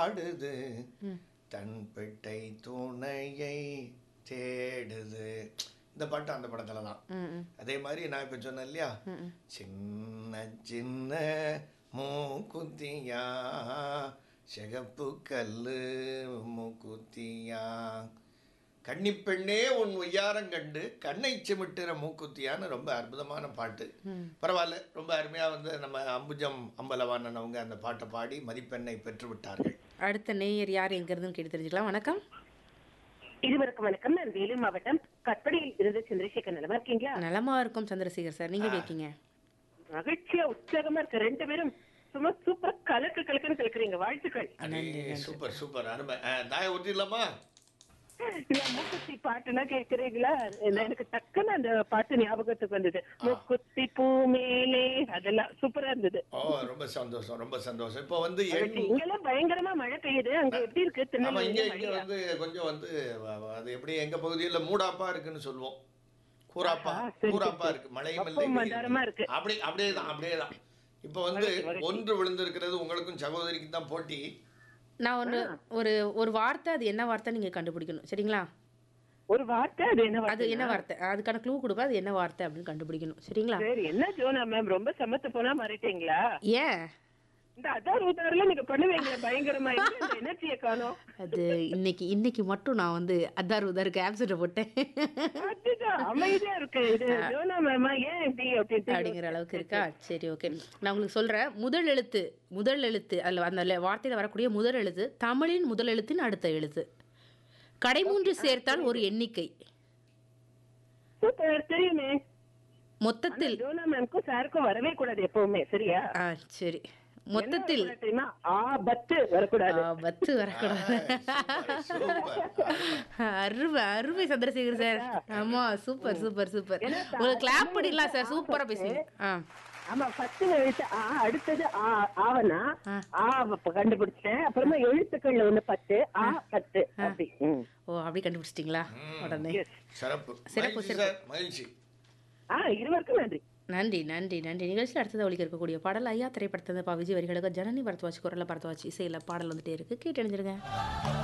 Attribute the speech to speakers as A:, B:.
A: ஆடுது தன் பெட்டை துணையை தேடுது இந்த பாட்டு அந்த படத்துல தான்
B: ம் ம்
A: அதே மாதிரி நான் இப்ப சொன்னேன் இல்லையா சின்ன சின்ன மூக்குத்தியா சிகப்பு கல்லு மூக்குத்தியா கன்னிப்பெண்ணே உன் உய்யாரம் கண்டு கண்ணை சிமிட்டுற மூக்குத்தியான்னு ரொம்ப அற்புதமான பாட்டு பரவாயில்ல ரொம்ப அருமையா வந்து நம்ம அம்புஜம் அம்பலவாணன் அவங்க அந்த பாட்டை பாடி மதிப்பெண்ணை பெற்று விட்டார்கள்
B: அடுத்த நேயர் யார் எங்க இருந்துன்னு கேட்டு தெரிஞ்சுக்கலாம் வணக்கம்
C: இருவருக்கும் வணக்கம் நான் வேலூர் மாவட்டம் கற்படியில் இருந்து சந்திரசேகர் நலமா இருக்கீங்களா
B: நலமா இருக்கும் சந்திரசேகர் சார் நீங்க எப்படி இருக்கீங்க
C: மகிழ்ச்சியா உற்சாகமா இருக்க ரெண்டு பேரும் சும்மா சூப்பர் கலக்கு கலக்குன்னு கலக்குறீங்க வாழ்த்துக்கள்
A: அடே, சூப்பர் சூப்பர் அருமை அஹ், தாய ஊற்றிடலாமா
C: இந்த மூக்குத்தி பாட்டுனா கேக்குறீங்களா என்ன- எனக்கு டக்குன்னு அந்த பாட்டு ஞாபகத்துக்கு வந்தது மூக்குத்தி பூ மேலே அதெல்லாம் சூப்பரா இருந்தது
A: ஓ ரொம்ப சந்தோஷம் ரொம்ப சந்தோஷம் இப்போ வந்து எண்
C: இங்கெல்லாம் பயங்கரமா மழை பெய்யுது அங்க எப்படி இருக்கு
A: ஆமா இங்க
C: திருநெல்வேலியில
A: இங்க
C: மழையா?
A: வந்து கொஞ்சம் வந்து வ- வ- அது எப்படி எங்க பகுதியில மூடாப்பா இருக்குன்னு சொல்லுவோம் கூராப்பா
C: ஆ, சரி,
A: கூராப்பா
C: சரி.
A: இருக்கு மழையும் இல்லை
C: அப்போ
A: வெயிலும்
C: மந்தாரமா
A: இல்லை.
C: இருக்கு.
A: அப்படி அப்படியே தான் அப்படியே தான் இப்போ வந்து ஒன்று விழுந்திருக்கிறது உங்களுக்கும் சகோதரிக்கும் தான் போட்டி
B: நான் ஒன்று ஒரு ஒரு வார்த்தை அது என்ன வார்த்தை நீங்க கண்டுபிடிக்கணும் சரிங்களா
C: ஒரு வார்த்தை அது என்ன
B: அது
C: வார்த்தை
B: என்ன வார்த்தை அதுக்கான க்ளூ கொடுப்பா அது என்ன வார்த்தை அப்படின்னு கண்டுபிடிக்கணும் சரிங்களா
C: சரி என்ன ஜோனா மேம் ரொம்ப சமத்து போனா மாறிட்டீங்களா
B: ஏன்
C: இந்த அதார் உதாரில நீங்க பண்ணுவீங்க பயங்கரமா எங்க இந்த எனர்ஜியை காணோம்
B: அது இன்னைக்கு இன்னைக்கு மட்டும் நான் வந்து அதார் உதாருக்கு ஆப்செட்டை போட்டேன்
C: அதுதான் அமைதியா இருக்கு இது ஜோனா மேமா ஏன் இப்படி அப்படின்னு
B: அப்படிங்கிற அளவுக்கு இருக்கா சரி ஓகே நான் உங்களுக்கு சொல்றேன் முதல் எழுத்து முதல் எழுத்து அதில் அந்த le- வார்த்தையில வரக்கூடிய முதல் எழுத்து தமிழின் முதல் எழுத்தின் அடுத்த எழுத்து கடைமூன்று சேர்த்தால் ஒரு எண்ணிக்கை
C: சூப்பர் தெரியுமே
B: மொத்தத்தில்
C: ஜோனா மேம்க்கும் சாருக்கும் வரவே கூடாது எப்பவுமே சரியா
B: ஆ சரி மொத்தத்தில்
C: என்ன தெரியுமா ஆபத்து வரக்கூடாது
B: ஆ, பத்து வரக்கூடாது அருமை அருமை சந்திரசேகர் சார் ஆமா சூப்பர் சூப்பர் சூப்பர் உங்களுக்கு கிளாப் பண்ணிடலாம் சார் சூப்பரா பேசுங்க ஆ
C: ஆமா ஃபர்ஸ்ட் எழுத்து ஆ அடுத்தது ஆ ஆவனா ஆ அப்ப கண்டுபிடிச்சேன் அப்புறமா எழுத்துக்கள்ல ஒண்ணு பத்து ஆ பத்து அப்படி ம்.
B: ஓ அப்படி கண்டுபிடிச்சிட்டிங்களா உடனே
A: சிறப்பு
B: சிறப்பு,
A: மகிழ்ச்சி சார் மகிழ்ச்சி
C: ஆ இருவருக்கும் நன்றி
B: நன்றி நன்றி நன்றி நிகழ்ச்சியில் அடுத்தது ஒழிக்க இருக்கக்கூடிய பாடல் ஐயா திரைப்படத்தை பா விஜய் வரிகளுக்கு ஜனனி பரத்வாஜ் குரலில் பரத்வாஜ் இசையில் பாடல் வந்துட்டே இருக்கு கேட்டு அணிஞ்சிருங்க